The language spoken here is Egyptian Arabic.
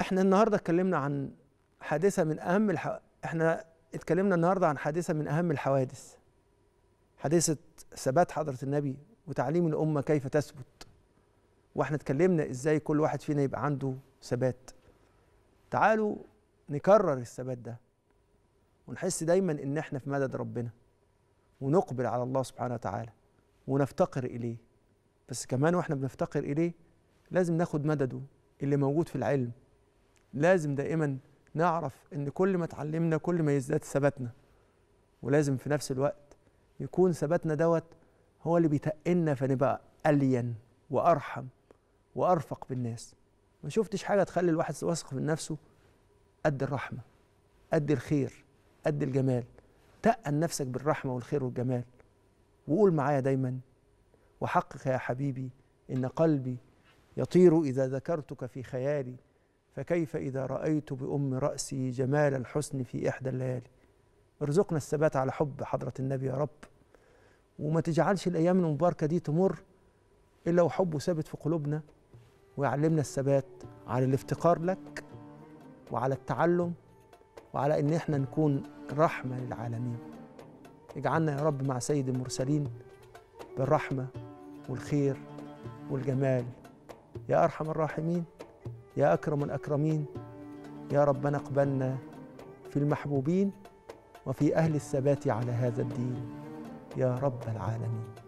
احنا النهارده اتكلمنا عن حادثه من اهم الح... احنا اتكلمنا النهارده عن حادثه من اهم الحوادث حادثه ثبات حضره النبي وتعليم الامه كيف تثبت واحنا اتكلمنا ازاي كل واحد فينا يبقى عنده ثبات تعالوا نكرر الثبات ده ونحس دايما ان احنا في مدد ربنا ونقبل على الله سبحانه وتعالى ونفتقر اليه بس كمان واحنا بنفتقر اليه لازم ناخد مدده اللي موجود في العلم لازم دائما نعرف ان كل ما اتعلمنا كل ما يزداد ثباتنا ولازم في نفس الوقت يكون ثباتنا دوت هو اللي بيتقلنا فنبقى الين وارحم وارفق بالناس ما شفتش حاجه تخلي الواحد واثق من نفسه قد الرحمه قد الخير قد الجمال تقل نفسك بالرحمه والخير والجمال وقول معايا دايما وحقق يا حبيبي ان قلبي يطير اذا ذكرتك في خيالي فكيف اذا رايت بام راسي جمال الحسن في احدى الليالي ارزقنا الثبات على حب حضره النبي يا رب وما تجعلش الايام المباركه دي تمر الا وحبه ثابت في قلوبنا ويعلمنا الثبات على الافتقار لك وعلى التعلم وعلى ان احنا نكون رحمه للعالمين اجعلنا يا رب مع سيد المرسلين بالرحمه والخير والجمال يا ارحم الراحمين يا اكرم الاكرمين يا ربنا اقبلنا في المحبوبين وفي اهل الثبات على هذا الدين يا رب العالمين